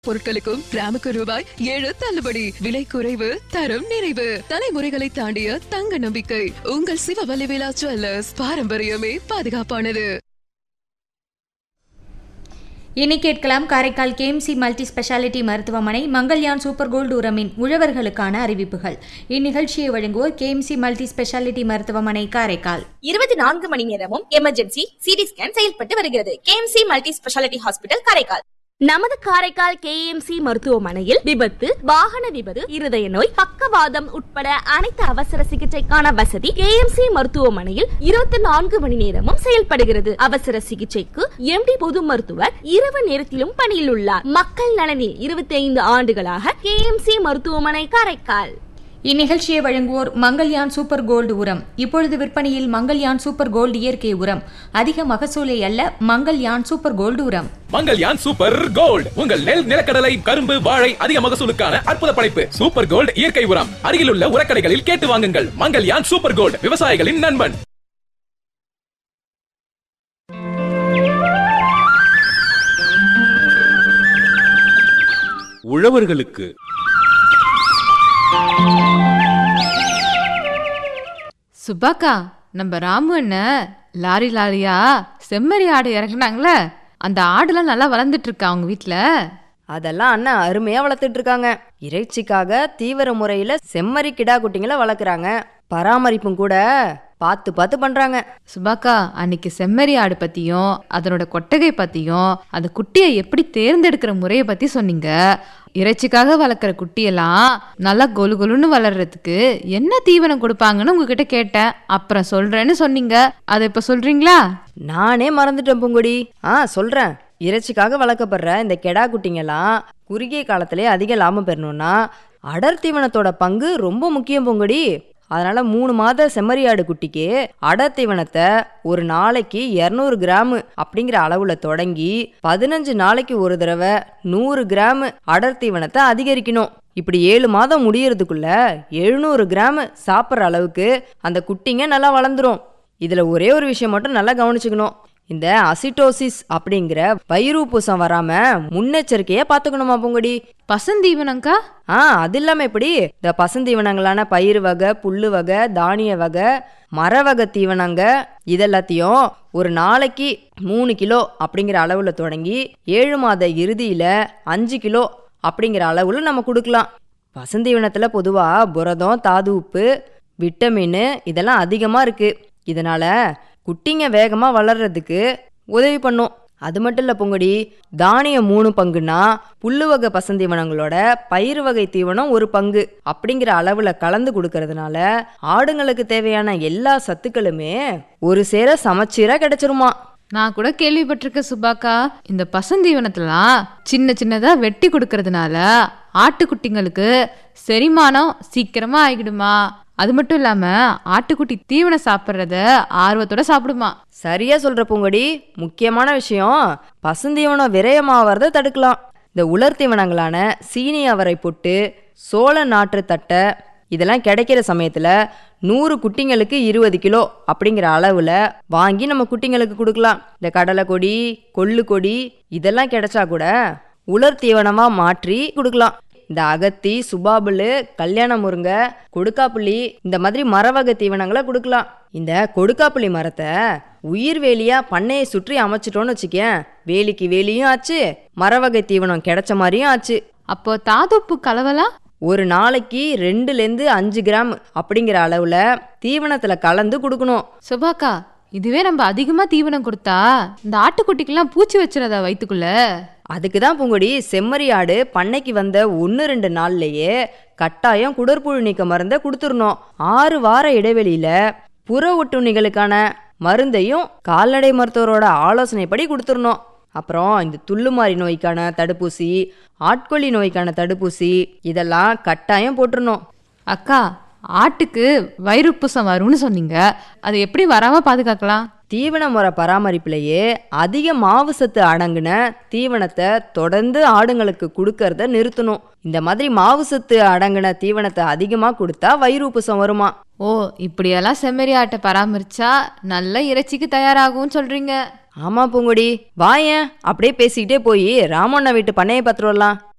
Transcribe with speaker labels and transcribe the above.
Speaker 1: பொருட்களுக்கும் கிராமுக்கு ரூபாய் ஏழு தள்ளுபடி விலை குறைவு தரம் நிறைவு தலைமுறைகளை தாண்டிய தங்க நம்பிக்கை உங்கள் சிவவல்லி விழா ஜுவல்லர்ஸ் பாரம்பரியமே பாதுகாப்பானது
Speaker 2: இனி கேட்கலாம் காரைக்கால் கேஎம்சி மல்டி ஸ்பெஷாலிட்டி மருத்துவமனை மங்கள்யான் சூப்பர் கோல்டு உரமின் உழவர்களுக்கான அறிவிப்புகள் இந்நிகழ்ச்சியை வழங்குவோர் கேஎம்சி மல்டி ஸ்பெஷாலிட்டி மருத்துவமனை காரைக்கால்
Speaker 3: இருபத்தி நான்கு மணி நேரமும் எமர்ஜென்சி சிடி ஸ்கேன் செயல்பட்டு வருகிறது KMC multi speciality hospital Karaikal நமது காரைக்கால் கேஎம்சி மருத்துவமனையில் விபத்து வாகன விபத்து இருதய நோய் பக்கவாதம் உட்பட அனைத்து அவசர சிகிச்சைக்கான வசதி கேஎம்சி மருத்துவமனையில் இருபத்தி நான்கு மணி நேரமும் செயல்படுகிறது அவசர சிகிச்சைக்கு எம்டி பொது மருத்துவர் இரவு நேரத்திலும் பணியில் உள்ளார் மக்கள் நலனில் இருபத்தி ஐந்து ஆண்டுகளாக கேஎம்சி மருத்துவமனை காரைக்கால்
Speaker 2: இந்நிகழ்ச்சியை வழங்குவோர் மங்கள்யான் சூப்பர் கோல்டு உரம் இப்பொழுது விற்பனையில் மங்கள்யான் சூப்பர் கோல்டு இயற்கை உரம் அதிக மகசூலை அல்ல மங்கள்யான் சூப்பர் கோல்டு உரம்
Speaker 4: மங்கல்யான் சூப்பர் கோல்ட் உங்கள் நெல் நிலக்கடலை கரும்பு வாழை அதிக மகசூலுக்கான அற்புத படைப்பு சூப்பர் கோல்ட் இயற்கை உரம் அருகிலுள்ள உரக்கடைகளில் கேட்டு வாங்குங்கள் மங்கல்யான் சூப்பர் கோல்ட் விவசாயிகளின் நண்பன்
Speaker 5: உழவர்களுக்கு
Speaker 6: சுபாக்கா நம்ம ராமு அண்ணன் லாரி லாரியா செம்மறி ஆடு இறக்குனாங்களே அந்த ஆடுலாம் நல்லா வளர்ந்துட்டு இருக்கா அவங்க வீட்ல
Speaker 7: அதெல்லாம் அண்ணன் அருமையா வளர்த்துட்டு இருக்காங்க இறைச்சிக்காக தீவிர முறையில செம்மறி கிடா குட்டிங்களை வளர்க்குறாங்க பராமரிப்பும் கூட பார்த்து பார்த்து பண்றாங்க
Speaker 6: சுபாக்கா அன்னைக்கு செம்மறி ஆடு பத்தியும் அதனோட கொட்டகை பத்தியும் அந்த குட்டியை எப்படி தேர்ந்தெடுக்கிற முறையை பத்தி சொன்னீங்க இறைச்சிக்காக வளர்க்குற குட்டியெல்லாம் நல்லா கொலு கொலுன்னு வளர்றதுக்கு என்ன தீவனம் கொடுப்பாங்கன்னு உங்ககிட்ட கேட்டேன் அப்புறம் சொல்றேன்னு சொன்னீங்க அதை இப்ப சொல்றீங்களா
Speaker 7: நானே மறந்துட்டேன் பூங்குடி ஆ சொல்றேன் இறைச்சிக்காக வளர்க்கப்படுற இந்த கெடா குட்டிங்கெல்லாம் குறுகிய காலத்திலே அதிக லாபம் பெறணும்னா அடர் தீவனத்தோட பங்கு ரொம்ப முக்கியம் பூங்குடி அதனால மூணு மாத செம்மறியாடு குட்டிக்கு அடர் தீவனத்தை ஒரு நாளைக்கு இரநூறு கிராம் அப்படிங்கிற அளவுல தொடங்கி பதினஞ்சு நாளைக்கு ஒரு தடவை நூறு கிராம் அடர் தீவனத்தை அதிகரிக்கணும் இப்படி ஏழு மாதம் முடியறதுக்குள்ள எழுநூறு கிராம் சாப்பிட்ற அளவுக்கு அந்த குட்டிங்க நல்லா வளர்ந்துரும் இதுல ஒரே ஒரு விஷயம் மட்டும் நல்லா கவனிச்சுக்கணும் இந்த அசிட்டோசிஸ் அப்படிங்கிற வயிறூப்பூசம் வராம முன்னெச்சரிக்கையா பாத்துக்கணுமா பூங்கடி
Speaker 6: பசந்தீவனங்கா
Speaker 7: ஆ அது இல்லாம எப்படி இந்த பசந்தீவனங்களான பயிறு வகை புல்லு வகை தானிய வகை மர வகை தீவனங்க இதெல்லாத்தையும் ஒரு நாளைக்கு மூணு கிலோ அப்படிங்கிற அளவுல தொடங்கி ஏழு மாத இறுதியில அஞ்சு கிலோ அப்படிங்கிற அளவுல நம்ம கொடுக்கலாம் பசந்தீவனத்துல பொதுவா புரதம் தாது உப்பு விட்டமின் இதெல்லாம் அதிகமா இருக்கு இதனால குட்டிங்க வேகமா வளர்றதுக்கு உதவி பண்ணும் அது மட்டும் இல்ல பொங்கடி தானியம் மூணு பங்குனா புல்லு வகை பசந்தீவனங்களோட பயிறு வகை தீவனம் ஒரு பங்கு அப்படிங்கிற அளவுல கலந்து கொடுக்கறதுனால ஆடுங்களுக்கு தேவையான எல்லா சத்துக்களுமே ஒரு சேர சமச்சீரா கிடைச்சிருமா
Speaker 6: நான் கூட கேள்விப்பட்டிருக்கேன் சுபாக்கா இந்த பசந்தீவனத்தெல்லாம் சின்ன சின்னதா வெட்டி கொடுக்கறதுனால ஆட்டுக்குட்டிங்களுக்கு செரிமானம் சீக்கிரமா ஆகிடுமா அது மட்டும் இல்லாம ஆட்டுக்குட்டி தீவனம் சாப்பிட்றத ஆர்வத்தோட சாப்பிடுமா
Speaker 7: சரியா சொல்ற பூங்கொடி முக்கியமான விஷயம் பசுந்தீவனம் விரயமாவறத தடுக்கலாம் இந்த உலர் தீவனங்களான சீனி அவரை புட்டு சோள நாற்று தட்டை இதெல்லாம் கிடைக்கிற சமயத்துல நூறு குட்டிங்களுக்கு இருபது கிலோ அப்படிங்கிற அளவுல வாங்கி நம்ம குட்டிங்களுக்கு கொடுக்கலாம் இந்த கடலை கொடி கொள்ளு கொடி இதெல்லாம் கிடைச்சா கூட உலர் தீவனமா மாற்றி கொடுக்கலாம் இந்த அகத்தி சுபாபுல் கல்யாண முருங்கை கொடுக்காப்புளி இந்த மாதிரி மரவகை தீவனங்களை கொடுக்கலாம் இந்த கொடுக்காப்புளி மரத்தை உயிர் வேலியா பண்ணையை சுற்றி அமைச்சிட்டோன்னு வச்சுக்கேன் வேலிக்கு வேலியும் ஆச்சு மரவகை தீவனம் கிடைச்ச மாதிரியும் ஆச்சு
Speaker 6: அப்போ தாதுப்பு கலவலாம்
Speaker 7: ஒரு நாளைக்கு ரெண்டுலேருந்து அஞ்சு கிராம் அப்படிங்கிற அளவுல தீவனத்துல கலந்து கொடுக்கணும்
Speaker 6: சுபாக்கா இதுவே நம்ம அதிகமா தீவனம் கொடுத்தா இந்த ஆட்டுக்குட்டிக்கெல்லாம் பூச்சி வச்சிடாதா வயித்துக்குள்ள
Speaker 7: அதுக்கு தான் பூங்கொடி செம்மறி ஆடு பண்ணைக்கு வந்த ஒன்று ரெண்டு நாள்லயே கட்டாயம் குடற்புழு நீக்க மருந்தை கொடுத்துடணும் ஆறு வார இடைவெளியில புற ஒட்டுண்ணிகளுக்கான மருந்தையும் கால்நடை மருத்துவரோட ஆலோசனைப்படி கொடுத்துடணும் அப்புறம் இந்த துள்ளுமாறி நோய்க்கான தடுப்பூசி ஆட்கொல்லி நோய்க்கான தடுப்பூசி இதெல்லாம் கட்டாயம் போட்டுறணும்
Speaker 6: அக்கா ஆட்டுக்கு வயிறுப்புசம் வரும்னு சொன்னீங்க அதை எப்படி வராம பாதுகாக்கலாம்
Speaker 7: தீவன முறை பராமரிப்பிலேயே அதிக மாவு சத்து அடங்கின தீவனத்தை தொடர்ந்து ஆடுங்களுக்கு கொடுக்கறத நிறுத்தணும் இந்த மாதிரி மாவு சத்து அடங்கின தீவனத்தை அதிகமாக கொடுத்தா வயிறுப்புசம் வருமா
Speaker 6: ஓ இப்படியெல்லாம் செம்மறி ஆட்டை பராமரிச்சா நல்ல இறைச்சிக்கு தயாராகும்னு சொல்றீங்க
Speaker 7: ஆமா பூங்குடி வாயேன் அப்படியே பேசிக்கிட்டே போய் ராமண்ணா வீட்டு பண்ணையை பார்த்துட்டு வரலாம்